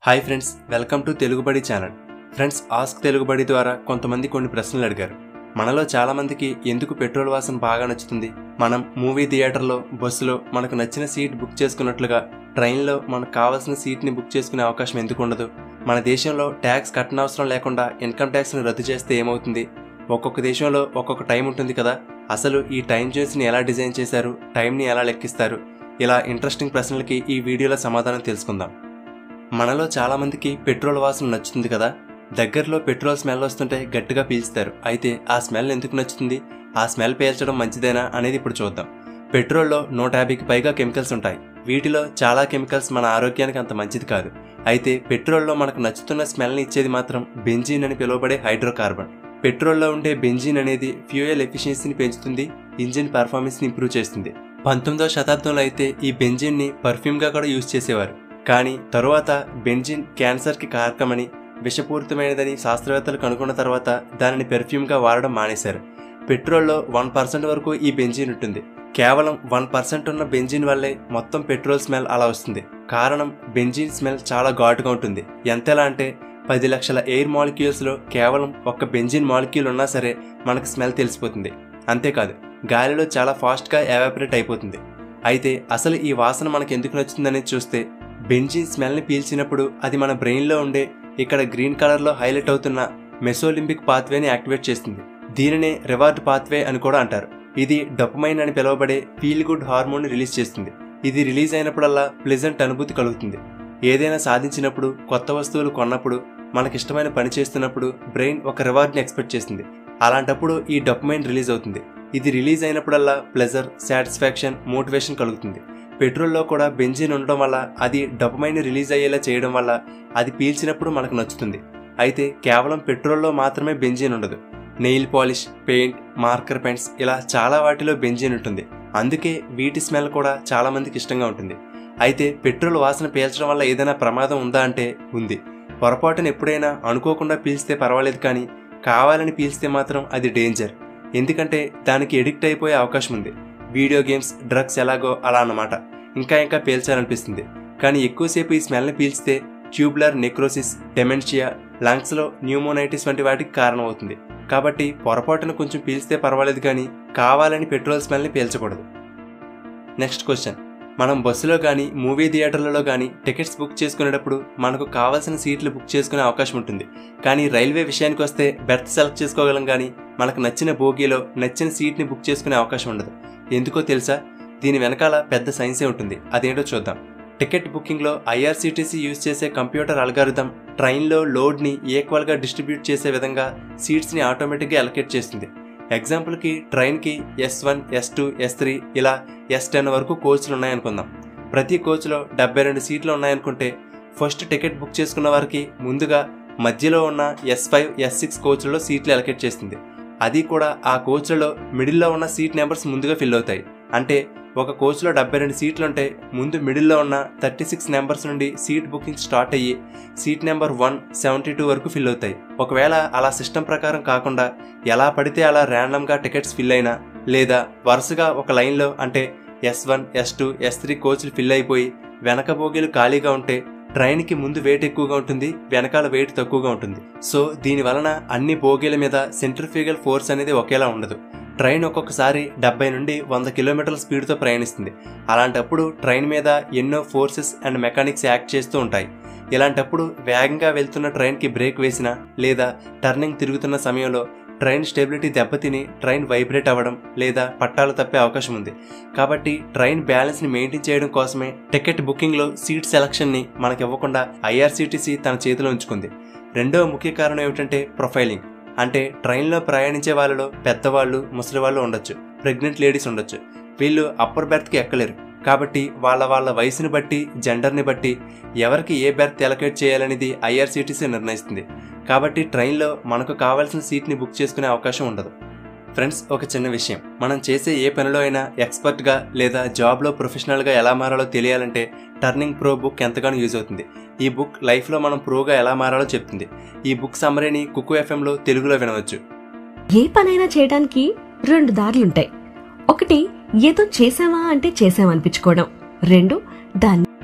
hi friends welcome to Telugubadi channel friends ask Telugubadi ద్వారా కొంతమంది కొన్ని ప్రశ్నలు అడిగారు మనలో చాలా మందికి ఎందుకు పెట్రోల్ వాసన బాగా నచ్చుతుంది మనం మూవీ థియేటర్లో బస్సులో మనకు నచ్చిన సీట్ బుక్ చేసుకున్నట్లుగా ట్రైన్లో మనకు కావాల్సిన సీట్ని బుక్ చేసుకునే అవకాశం ఎందుకు ఉండదు మన దేశంలో ట్యాక్స్ కట్టనవసరం లేకుండా ఇన్కమ్ ట్యాక్స్ని రద్దు చేస్తే ఏమవుతుంది ఒక్కొక్క దేశంలో ఒక్కొక్క టైం ఉంటుంది కదా అసలు ఈ టైం జోన్స్ని ఎలా డిజైన్ చేశారు టైంని ఎలా లెక్కిస్తారు ఇలా ఇంట్రెస్టింగ్ ప్రశ్నలకి ఈ వీడియోలో సమాధానం తెలుసుకుందాం మనలో చాలా మందికి పెట్రోల్ వాసన నచ్చుతుంది కదా దగ్గరలో పెట్రోల్ స్మెల్ వస్తుంటే గట్టిగా పీల్చుతారు అయితే ఆ స్మెల్ ఎందుకు నచ్చుతుంది ఆ స్మెల్ పీల్చడం మంచిదేనా అనేది ఇప్పుడు చూద్దాం పెట్రోల్లో నూట యాభైకి పైగా కెమికల్స్ ఉంటాయి వీటిలో చాలా కెమికల్స్ మన ఆరోగ్యానికి అంత మంచిది కాదు అయితే పెట్రోల్లో మనకు నచ్చుతున్న స్మెల్ని ఇచ్చేది మాత్రం బెంజీన్ అని పిలువబడే హైడ్రోకార్బన్ పెట్రోల్లో ఉండే బెంజీన్ అనేది ఫ్యూయల్ ఎఫిషియన్సీని పెంచుతుంది ఇంజిన్ పర్ఫార్మెన్స్ని ఇంప్రూవ్ చేస్తుంది పంతొమ్మిదవ శతాబ్దంలో అయితే ఈ బెంజిన్ని పర్ఫ్యూమ్గా కూడా యూజ్ చేసేవారు కానీ తరువాత బెంజిన్ క్యాన్సర్కి కారకమని విషపూరితమైనదని శాస్త్రవేత్తలు కనుగొన్న తర్వాత దానిని పెర్ఫ్యూమ్గా వాడడం మానేశారు పెట్రోల్లో వన్ పర్సెంట్ వరకు ఈ బెంజిన్ ఉంటుంది కేవలం వన్ పర్సెంట్ ఉన్న బెంజిన్ వల్లే మొత్తం పెట్రోల్ స్మెల్ అలా వస్తుంది కారణం బెంజిన్ స్మెల్ చాలా ఘాటుగా ఉంటుంది ఎంతలా అంటే పది లక్షల ఎయిర్ మాలిక్యూల్స్లో కేవలం ఒక్క బెంజిన్ మాలిక్యూల్ ఉన్నా సరే మనకు స్మెల్ తెలిసిపోతుంది అంతేకాదు గాలిలో చాలా ఫాస్ట్గా ఎవాపరేట్ అయిపోతుంది అయితే అసలు ఈ వాసన మనకు ఎందుకు నచ్చుతుందనేది చూస్తే బెంజిన్ స్మెల్ని పీల్చినప్పుడు అది మన బ్రెయిన్లో ఉండే ఇక్కడ గ్రీన్ కలర్లో హైలైట్ అవుతున్న మెసోలింబిక్ పాత్వేని యాక్టివేట్ చేస్తుంది దీనినే రివార్డ్ పాత్వే అని కూడా అంటారు ఇది డొపమైన్ అని పిలువబడే ఫీల్ గుడ్ హార్మోన్ రిలీజ్ చేస్తుంది ఇది రిలీజ్ అయినప్పుడల్లా ప్లెజెంట్ అనుభూతి కలుగుతుంది ఏదైనా సాధించినప్పుడు కొత్త వస్తువులు కొన్నప్పుడు మనకిష్టమైన పని చేస్తున్నప్పుడు బ్రెయిన్ ఒక రివార్డ్ని ఎక్స్పెక్ట్ చేస్తుంది అలాంటప్పుడు ఈ డొపమైన్ రిలీజ్ అవుతుంది ఇది రిలీజ్ అయినప్పుడల్లా ప్లెజర్ సాటిస్ఫాక్షన్ మోటివేషన్ కలుగుతుంది పెట్రోల్లో కూడా బెంజిన్ ఉండడం వల్ల అది డొపమైన్ రిలీజ్ అయ్యేలా చేయడం వల్ల అది పీల్చినప్పుడు మనకు నచ్చుతుంది అయితే కేవలం పెట్రోల్లో మాత్రమే బెంజిన్ ఉండదు nail polish paint marker paints ఇలా చాలా వాటిలో బెంజిన్ ఉంటుంది అందుకే వీటి స్మెల్ కూడా చాలా మందికి ఇష్టంగా ఉంటుంది అయితే పెట్రోల్ వాసన పీల్చడం వల్ల ఏదైనా ప్రమాదం ఉందా అంటే ఉంది పొరపాటున ఎప్పుడైనా అనుకోకుండా పీల్చితే పర్వాలేదు కానీ కావాలని పీల్చితే మాత్రం అది డేంజర్ ఎందుకంటే దానికి ఎడిక్ట్ అయిపోయే అవకాశం ఉంది వీడియో గేమ్స్ డ్రగ్స్ ఎలాగో అలా అన్నమాట ఇంకా ఇంకా పీల్చాలనిపిస్తుంది కానీ ఎక్కువసేపు ఈ స్మెల్ని పీల్చితే ట్యూబ్లర్ నెక్రోసిస్ డెమెన్షియా లంగ్స్లో న్యూమోనైటిస్ వంటి వాటికి కారణమవుతుంది కాబట్టి పొరపాటున కొంచెం పీల్చితే పర్వాలేదు కానీ కావాలని పెట్రోల్ స్మెల్ని పీల్చకూడదు నెక్స్ట్ క్వశ్చన్ మనం బస్సులో కానీ మూవీ థియేటర్లలో కానీ టికెట్స్ బుక్ చేసుకునేటప్పుడు మనకు కావాల్సిన సీట్లు బుక్ చేసుకునే అవకాశం ఉంటుంది కానీ రైల్వే విషయానికి వస్తే బెర్త్ సెలెక్ట్ చేసుకోగలం కానీ మనకు నచ్చిన బోగీలో నచ్చిన సీట్ని బుక్ చేసుకునే అవకాశం ఉండదు ఎందుకో తెలుసా దీని వెనకాల పెద్ద సైన్సే ఉంటుంది అదేంటో చూద్దాం టికెట్ బుకింగ్లో ఐఆర్సీటీసీ యూజ్ చేసే కంప్యూటర్ అల్గారిథం ట్రైన్లో లోడ్ని ఈక్వల్గా డిస్ట్రిబ్యూట్ చేసే విధంగా సీట్స్ని ఆటోమేటిక్గా అలొకేట్ చేస్తుంది ఎగ్జాంపుల్కి ట్రైన్కి S one S two S three ఇలా ఎస్ టెన్ వరకు కోచ్లు ఉన్నాయనుకుందాం ప్రతి కోచ్లో డెబ్బై రెండు సీట్లు ఉన్నాయనుకుంటే ఫస్ట్ టికెట్ బుక్ చేసుకున్న వారికి ముందుగా మధ్యలో ఉన్న ఎస్ ఫైవ్ ఎస్ సిక్స్ కోచ్లలో సీట్లు అలొకేట్ చేస్తుంది అది కూడా ఆ కోచ్లలో మిడిల్లో ఉన్న సీట్ నెంబర్స్ ముందుగా ఫిల్ అవుతాయి అంటే ఒక కోచ్లో డెబ్బై రెండు సీట్లు ఉంటే ముందు మిడిల్లో ఉన్న థర్టీ సిక్స్ నెంబర్స్ నుండి సీట్ బుకింగ్ స్టార్ట్ అయ్యి seat number one seventy two వరకు ఫిల్ అవుతాయి ఒకవేళ అలా సిస్టమ్ ప్రకారం కాకుండా ఎలా పడితే అలా ర్యాండమ్గా టికెట్స్ ఫిల్ అయినా లేదా వరుసగా ఒక లైన్లో అంటే S one S two S three కోచ్లు ఫిల్ అయిపోయి వెనక బోగీలు ఖాళీగా ఉంటే ట్రైన్కి ముందు వెయిట్ ఎక్కువగా ఉంటుంది వెనకాల వెయిట్ తక్కువగా ఉంటుంది సో దీని వలన అన్ని బోగీల మీద సెంట్రిఫ్యూగల్ ఫోర్స్ అనేది ఒకేలా ఉండదు ట్రైన్ ఒక్కొక్కసారి డెబ్బై నుండి వంద కిలోమీటర్ల స్పీడ్తో ప్రయాణిస్తుంది అలాంటప్పుడు ట్రైన్ మీద ఎన్నో ఫోర్సెస్ అండ్ మెకానిక్స్ యాక్ట్ చేస్తూ ఉంటాయి ఇలాంటప్పుడు వేగంగా వెళ్తున్న ట్రైన్కి బ్రేక్ వేసినా లేదా టర్నింగ్ తిరుగుతున్న సమయంలో ట్రైన్ స్టెబిలిటీ దెబ్బతిని ట్రైన్ వైబ్రేట్ అవ్వడం లేదా పట్టాలు తప్పే అవకాశం ఉంది కాబట్టి ట్రైన్ బ్యాలెన్స్ని మెయింటైన్ చేయడం కోసమే టికెట్ బుకింగ్లో సీట్ సెలక్షన్ని మనకి ఇవ్వకుండా ఐఆర్సీటీసీ తన చేతిలో ఉంచుకుంది రెండవ ముఖ్య కారణం ఏమిటంటే ప్రొఫైలింగ్ అంటే ట్రైన్లో ప్రయాణించే వాళ్ళలో పెద్దవాళ్ళు ముసలి వాళ్ళు ఉండొచ్చు ప్రెగ్నెంట్ లేడీస్ ఉండొచ్చు వీళ్ళు అప్పర్ బెర్త్కి ఎక్కలేరు కాబట్టి వాళ్ళ వాళ్ళ వయసుని బట్టి జెండర్ని బట్టి ఎవరికి ఏ బెర్త్ ఎలకేట్ చేయాలనేది ఐఆర్సీటీసీ నిర్ణయిస్తుంది కాబట్టి ట్రైన్లో మనకు కావాల్సిన సీట్ని బుక్ చేసుకునే అవకాశం ఉండదు ఫ్రెండ్స్ ఒక చిన్న విషయం మనం చేసే ఏ పనిలో అయినా ఎక్స్పర్ట్గా లేదా జాబ్లో ప్రొఫెషనల్గా ఎలా మారాలో తెలియాలంటే టర్నింగ్ ప్రో బుక్ ఎంతగానో యూజ్ అవుతుంది ఈ బుక్ లైఫ్లో మనం ప్రోగా ఎలా మారాలో చెప్తుంది ఈ బుక్ సమ్మరీని కుక్కు ఎఫ్ఎంలో తెలుగులో వినవచ్చు ఏ పనైనా చేయడానికి రెండు దారులుంటాయి ఒకటి ఏదో చేసావా అంటే చేసామనిపించుకోవడం రెండు దాన్ని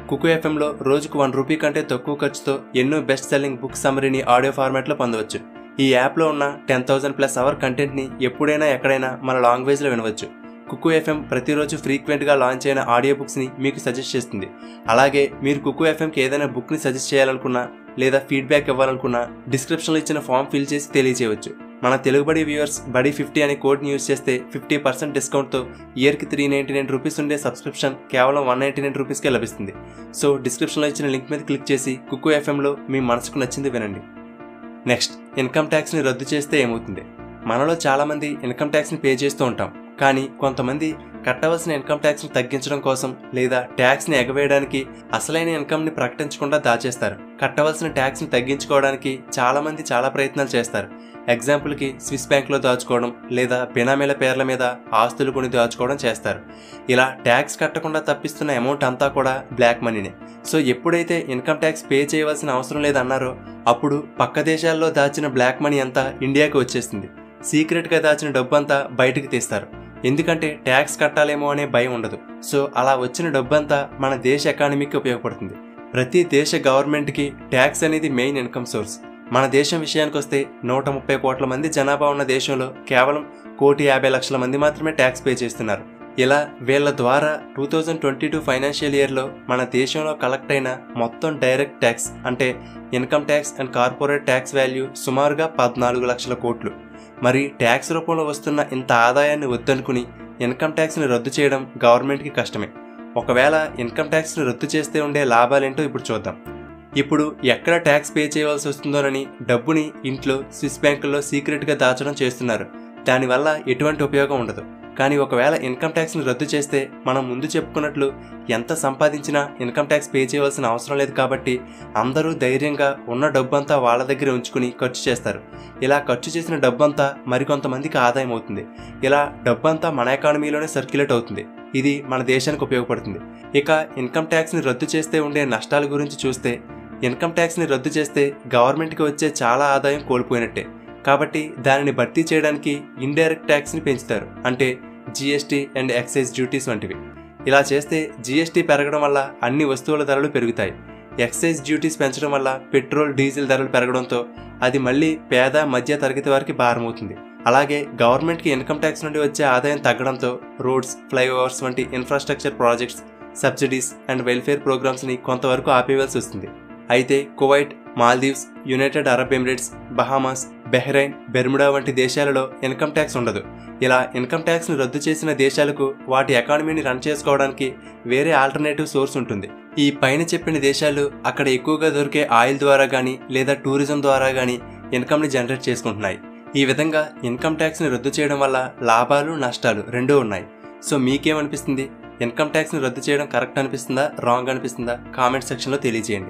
కుకు ఎఫ్ఎంలో రోజుకు వన్ రూపీ కంటే తక్కువ ఖర్చుతో ఎన్నో బెస్ట్ సెల్లింగ్ బుక్ సమరీని ఆడియో ఫార్మాట్లో పొందవచ్చు ఈ యాప్లో ఉన్న టెన్ థౌసండ్ ప్లస్ అవర్ కంటెంట్ని ఎప్పుడైనా ఎక్కడైనా మన లాంగ్వేజ్లో వినవచ్చు కుకు ఎఫ్ఎం ప్రతిరోజు ఫ్రీక్వెంట్గా లాంచ్ అయిన ఆడియో బుక్స్ని మీకు సజెస్ట్ చేస్తుంది అలాగే మీరు కుకు ఎఫ్ఎంకి ఏదైనా బుక్ని సజెస్ట్ చేయాలనుకున్నా లేదా ఫీడ్బ్యాక్ ఇవ్వాలనుకున్నా డిస్క్రిప్షన్లో ఇచ్చిన ఫామ్ ఫిల్ చేసి తెలియజేయవచ్చు మన తెలుగుబడి వ్యూవర్స్ బడి ఫిఫ్టీ అనే కోడ్ని యూజ్ చేస్తే ఫిఫ్టీ పర్సెంట్ డిస్కౌంట్తో ఇయర్కి త్రీ నైంటీ నైన్ రూపీస్ ఉండే సబ్స్క్రిప్షన్ కేవలం వన్ నైంటీ నైన్ రూపీస్కే లభిస్తుంది సో డిస్క్రిప్షన్లో ఇచ్చిన లింక్ మీద క్లిక్ చేసి కుక్కు ఎఫ్ఎంలో మీ మనసుకు నచ్చింది వినండి నెక్స్ట్ ఇన్కమ్ ట్యాక్స్ని రద్దు చేస్తే ఏమవుతుంది మనలో చాలామంది ఇన్కమ్ ట్యాక్స్ని పే చేస్తూ ఉంటాం కానీ కొంతమంది కట్టవలసిన ఇన్కమ్ ట్యాక్స్ని తగ్గించడం కోసం లేదా ట్యాక్స్ని ఎగవేయడానికి అసలైన ఇన్కమ్ని ప్రకటించకుండా దాచేస్తారు కట్టవలసిన ట్యాక్స్ని తగ్గించుకోవడానికి చాలామంది చాలా ప్రయత్నాలు చేస్తారు ఎగ్జాంపుల్కి స్విస్ బ్యాంక్లో దాచుకోవడం లేదా బినామీల పేర్ల మీద ఆస్తులు కొని దాచుకోవడం చేస్తారు ఇలా ట్యాక్స్ కట్టకుండా తప్పిస్తున్న అమౌంట్ అంతా కూడా బ్లాక్ మనీనే సో ఎప్పుడైతే ఇన్కమ్ ట్యాక్స్ పే చేయవలసిన అవసరం లేదన్నారో అప్పుడు పక్క దేశాల్లో దాచిన బ్లాక్ మనీ అంతా ఇండియాకి వచ్చేస్తుంది సీక్రెట్గా దాచిన డబ్బు అంతా బయటకు తీస్తారు ఎందుకంటే ట్యాక్స్ కట్టాలేమో అనే భయం ఉండదు సో అలా వచ్చిన డబ్బంతా మన దేశ ఎకానమీకి ఉపయోగపడుతుంది ప్రతి దేశ గవర్నమెంట్కి ట్యాక్స్ అనేది మెయిన్ ఇన్కమ్ సోర్స్ మన దేశం విషయానికి వస్తే నూట ముప్పై కోట్ల మంది జనాభా ఉన్న దేశంలో కేవలం కోటి యాభై లక్షల మంది మాత్రమే ట్యాక్స్ పే చేస్తున్నారు ఇలా వీళ్ళ ద్వారా two thousand twenty two financial ఇయర్లో మన దేశంలో కలెక్ట్ అయిన మొత్తం డైరెక్ట్ ట్యాక్స్ అంటే income tax and corporate tax value సుమారుగా పద్నాలుగు లక్షల కోట్లు మరి ట్యాక్స్ రూపంలో వస్తున్న ఇంత ఆదాయాన్ని వద్దనుకుని ఇన్కమ్ ట్యాక్స్ని రద్దు చేయడం గవర్నమెంట్కి కష్టమే ఒకవేళ ఇన్కమ్ ట్యాక్స్ని రద్దు చేస్తే ఉండే లాభాలేంటో ఇప్పుడు చూద్దాం ఇప్పుడు ఎక్కడ ట్యాక్స్ పే చేయవలసి వస్తుందోనని డబ్బుని ఇంట్లో స్విస్ బ్యాంకుల్లో సీక్రెట్గా దాచడం చేస్తున్నారు దానివల్ల ఎటువంటి ఉపయోగం ఉండదు కానీ ఒకవేళ ఇన్కమ్ ట్యాక్స్ని రద్దు చేస్తే మనం ముందు చెప్పుకున్నట్లు ఎంత సంపాదించినా ఇన్కమ్ ట్యాక్స్ పే చేయవలసిన అవసరం లేదు కాబట్టి అందరూ ధైర్యంగా ఉన్న డబ్బంతా వాళ్ళ దగ్గర ఉంచుకుని ఖర్చు చేస్తారు ఇలా ఖర్చు చేసిన డబ్బంతా మరికొంతమందికి ఆదాయం అవుతుంది ఇలా డబ్బంతా మన ఎకానమీలోనే సర్క్యులేట్ అవుతుంది ఇది మన దేశానికి ఉపయోగపడుతుంది ఇక ఇన్కమ్ ట్యాక్స్ని రద్దు చేస్తే ఉండే నష్టాల గురించి చూస్తే ఇన్కమ్ ట్యాక్స్ని రద్దు చేస్తే గవర్నమెంట్కి వచ్చే చాలా ఆదాయం కోల్పోయినట్టే కాబట్టి దానిని భర్తీ చేయడానికి ఇండైరెక్ట్ ట్యాక్స్ని పెంచుతారు అంటే జీఎస్టీ అండ్ ఎక్సైజ్ డ్యూటీస్ వంటివి ఇలా చేస్తే జీఎస్టీ పెరగడం వల్ల అన్ని వస్తువుల ధరలు పెరుగుతాయి ఎక్సైజ్ డ్యూటీస్ పెంచడం వల్ల పెట్రోల్ డీజిల్ ధరలు పెరగడంతో అది మళ్ళీ పేద మధ్య తరగతి వారికి భారమవుతుంది అలాగే గవర్నమెంట్కి ఇన్కమ్ ట్యాక్స్ నుండి వచ్చే ఆదాయం తగ్గడంతో రోడ్స్ ఫ్లైఓవర్స్ వంటి infrastructure projects subsidies and welfare ప్రోగ్రామ్స్ని కొంతవరకు ఆపేయవలసి వస్తుంది అయితే Kuwait Maldives United Arab Emirates Bahamas Bahrain Bermuda వంటి దేశాలలో ఇన్కమ్ ట్యాక్స్ ఉండదు ఇలా ఇన్కమ్ ట్యాక్స్ను రద్దు చేసిన దేశాలకు వాటి ఎకానమీని రన్ చేసుకోవడానికి వేరే ఆల్టర్నేటివ్ సోర్స్ ఉంటుంది ఈ పైన చెప్పిన దేశాలు అక్కడ ఎక్కువగా దొరికే ఆయిల్ ద్వారా కానీ లేదా టూరిజం ద్వారా కానీ ఇన్కమ్ని జనరేట్ చేసుకుంటున్నాయి ఈ విధంగా ఇన్కమ్ ట్యాక్స్ని రద్దు చేయడం వల్ల లాభాలు నష్టాలు రెండూ ఉన్నాయి సో మీకేమనిపిస్తుంది ఇన్కమ్ ట్యాక్స్ని రద్దు చేయడం కరెక్ట్ అనిపిస్తుందా రాంగ్ అనిపిస్తుందా కామెంట్ సెక్షన్లో తెలియజేయండి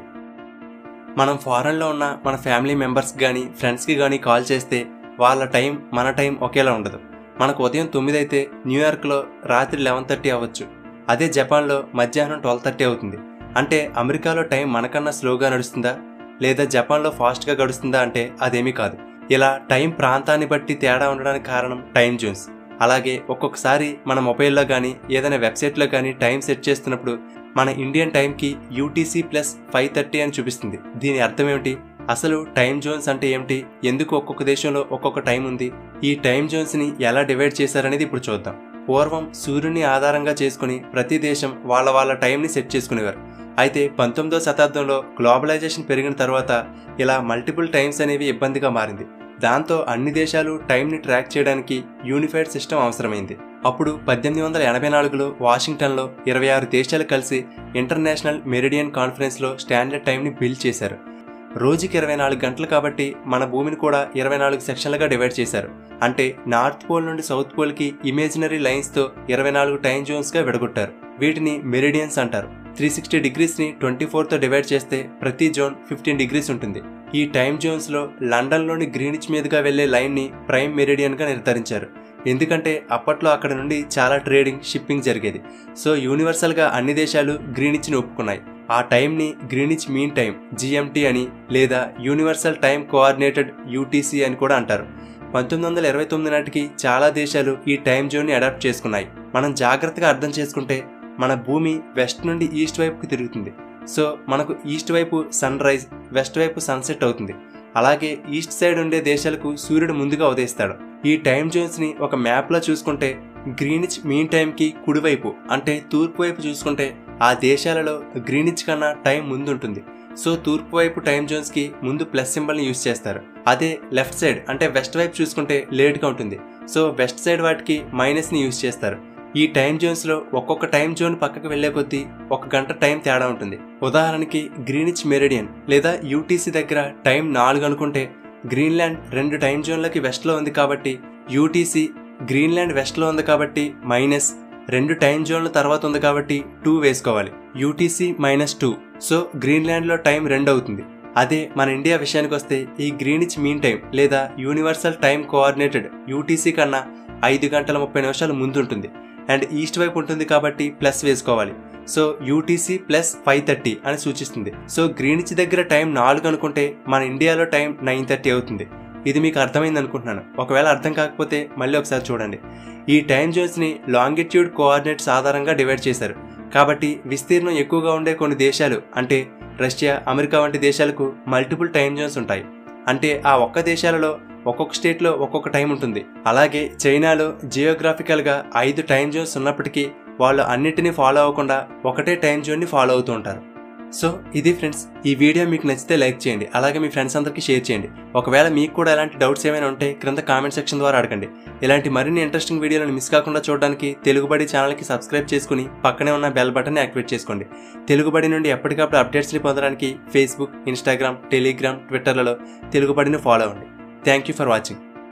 మనం ఫారెన్లో ఉన్న మన ఫ్యామిలీ మెంబర్స్కి కానీ ఫ్రెండ్స్కి కానీ కాల్ చేస్తే వాళ్ళ టైం మన టైం ఒకేలా ఉండదు మనకు ఉదయం తొమ్మిది అయితే న్యూయార్క్లో రాత్రి లెవెన్ థర్టీ అవ్వచ్చు అదే జపాన్లో మధ్యాహ్నం ట్వెల్వ్ థర్టీ అవుతుంది అంటే అమెరికాలో టైం మనకన్నా స్లోగా నడుస్తుందా లేదా జపాన్లో ఫాస్ట్గా గడుస్తుందా అంటే అదేమీ కాదు ఇలా టైం ప్రాంతాన్ని బట్టి తేడా ఉండడానికి కారణం టైం జోన్స్ అలాగే ఒక్కొక్కసారి మన మొబైల్లో కానీ ఏదైనా వెబ్సైట్లో కానీ టైం సెట్ చేస్తున్నప్పుడు మన ఇండియన్ టైంకి యూటీసీ ప్లస్ ఫైవ్ థర్టీ అని చూపిస్తుంది దీని అర్థం ఏమిటి అసలు టైం జోన్స్ అంటే ఏమిటి ఎందుకు ఒక్కొక్క దేశంలో ఒక్కొక్క టైం ఉంది ఈ టైం జోన్స్ని ఎలా డివైడ్ చేశారనేది ఇప్పుడు చూద్దాం పూర్వం సూర్యుని ఆధారంగా చేసుకుని ప్రతి దేశం వాళ్ళ వాళ్ళ టైంని సెట్ చేసుకునేవారు అయితే పంతొమ్మిదో శతాబ్దంలో గ్లోబలైజేషన్ పెరిగిన తర్వాత ఇలా మల్టిపుల్ టైమ్స్ అనేవి ఇబ్బందిగా మారింది దాంతో అన్ని దేశాలు టైంని ట్రాక్ చేయడానికి యూనిఫైడ్ సిస్టమ్ అవసరమైంది అప్పుడు పద్దెనిమిది వందల ఎనభై నాలుగులో వాషింగ్టన్లో ఇరవై ఆరు దేశాలు కలిసి ఇంటర్నేషనల్ మెరిడియన్ కాన్ఫరెన్స్లో స్టాండర్డ్ టైంని బిల్డ్ చేశారు రోజుకి ఇరవై నాలుగు గంటలు కాబట్టి మన భూమిని కూడా ఇరవై నాలుగు సెక్షన్లుగా డివైడ్ చేశారు అంటే నార్త్ పోల్ నుండి సౌత్ పోల్కి ఇమేజినరీ లైన్స్తో ఇరవై నాలుగు టైం జోన్స్గా విడగొట్టారు వీటిని మెరిడియన్స్ అంటారు త్రీ సిక్స్టీ డిగ్రీస్ని ట్వంటీ ఫోర్తో డివైడ్ చేస్తే ప్రతి జోన్ ఫిఫ్టీన్ డిగ్రీస్ ఉంటుంది ఈ టైం జోన్స్లో లండన్లోని గ్రీనిచ్ మీదుగా వెళ్లే లైన్ని ప్రైమ్ మెరిడియన్గా నిర్ధారించారు ఎందుకంటే అప్పట్లో అక్కడ నుండి చాలా ట్రేడింగ్ షిప్పింగ్ జరిగేది సో యూనివర్సల్గా అన్ని దేశాలు గ్రీనిచ్ని ఒప్పుకున్నాయి ఆ టైంని గ్రీనిచ్ మీన్ టైం జిఎంటీ అని లేదా యూనివర్సల్ టైం కోఆర్డినేటెడ్ యూటీసీ అని కూడా అంటారు పంతొమ్మిది వందల ఇరవై తొమ్మిది నాటికి చాలా దేశాలు ఈ టైం జోన్ని అడాప్ట్ చేసుకున్నాయి మనం జాగ్రత్తగా అర్థం చేసుకుంటే మన భూమి వెస్ట్ నుండి ఈస్ట్ వైపుకి తిరుగుతుంది సో మనకు ఈస్ట్ వైపు సన్ రైజ్ వెస్ట్ వైపు సన్సెట్ అవుతుంది అలాగే ఈస్ట్ సైడ్ ఉండే దేశాలకు సూర్యుడు ముందుగా ఉదయిస్తాడు ఈ టైం జోన్స్ని ఒక మ్యాప్లో చూసుకుంటే గ్రీనిచ్ మీన్ టైంకి కుడివైపు అంటే తూర్పు వైపు చూసుకుంటే ఆ దేశాలలో గ్రీనిచ్ కన్నా టైం ముందుంటుంది సో తూర్పు వైపు టైం జోన్స్కి ముందు ప్లస్ సింబల్ని యూస్ చేస్తారు అదే లెఫ్ట్ సైడ్ అంటే వెస్ట్ వైపు చూసుకుంటే లేట్గా ఉంటుంది సో వెస్ట్ సైడ్ వాటికి మైనస్ని యూస్ చేస్తారు ఈ టైం జోన్స్లో ఒక్కొక్క టైం జోన్ పక్కకు వెళ్లే కొద్దీ ఒక గంట టైం తేడా ఉంటుంది ఉదాహరణకి గ్రీనిచ్ మెరిడియన్ లేదా యూటీసీ దగ్గర టైం నాలుగు అనుకుంటే గ్రీన్లాండ్ రెండు టైం జోన్లకి వెస్ట్లో ఉంది కాబట్టి యూటీసీ గ్రీన్లాండ్ వెస్ట్లో ఉంది కాబట్టి మైనస్ రెండు టైం జోన్ల తర్వాత ఉంది కాబట్టి టూ వేసుకోవాలి యూటీసీ మైనస్ టూ సో గ్రీన్లాండ్లో టైం రెండు అవుతుంది అదే మన ఇండియా విషయానికి వస్తే ఈ గ్రీనిచ్ మీన్ టైం లేదా యూనివర్సల్ టైం కోఆర్డినేటెడ్ యూటీసీ కన్నా ఐదు గంటల ముప్పై నిమిషాలు ముందుంటుంది అండ్ ఈస్ట్ వైపు ఉంటుంది కాబట్టి ప్లస్ వేసుకోవాలి so UTC plus five thirty అని సూచిస్తుంది సో గ్రీనిచ్ దగ్గర టైం నాలుగు అనుకుంటే మన ఇండియాలో టైం నైన్ థర్టీ అవుతుంది ఇది మీకు అర్థమైంది అనుకుంటున్నాను ఒకవేళ అర్థం కాకపోతే మళ్ళీ ఒకసారి చూడండి ఈ టైం జోన్స్ని లాంగిట్యూడ్ కోఆర్డినేట్స్ ఆధారంగా డివైడ్ చేశారు కాబట్టి విస్తీర్ణం ఎక్కువగా ఉండే కొన్ని దేశాలు అంటే రష్యా అమెరికా వంటి దేశాలకు మల్టిపుల్ టైం జోన్స్ ఉంటాయి అంటే ఆ ఒక్క దేశాలలో ఒక్కొక్క స్టేట్లో ఒక్కొక్క టైం ఉంటుంది అలాగే చైనాలో జియోగ్రాఫికల్గా ఐదు టైం జోన్స్ ఉన్నప్పటికీ వాళ్ళు అన్నిటినీ ఫాలో అవ్వకుండా ఒకటే టైం జోన్ని ఫాలో అవుతూ ఉంటారు సో ఇది ఫ్రెండ్స్ ఈ వీడియో మీకు నచ్చితే లైక్ చేయండి అలాగే మీ ఫ్రెండ్స్ అందరికీ షేర్ చేయండి ఒకవేళ మీకు కూడా ఎలాంటి డౌట్స్ ఏమైనా ఉంటే క్రింద కామెంట్ సెక్షన్ ద్వారా అడగండి ఇలాంటి మరిన్ని ఇంట్రెస్టింగ్ వీడియోలను మిస్ కాకుండా చూడడానికి తెలుగుబడి ఛానల్కి సబ్స్క్రైబ్ చేసుకుని పక్కనే ఉన్న బెల్ బటన్ని యాక్టివేట్ చేసుకోండి తెలుగుబడి నుండి ఎప్పటికప్పుడు అప్డేట్స్ని పొందడానికి ఫేస్బుక్ ఇన్స్టాగ్రామ్ టెలిగ్రామ్ ట్విట్టర్లలో తెలుగుబడిని ఫాలో అవ్వండి థ్యాంక్ యూ ఫర్ వాచింగ్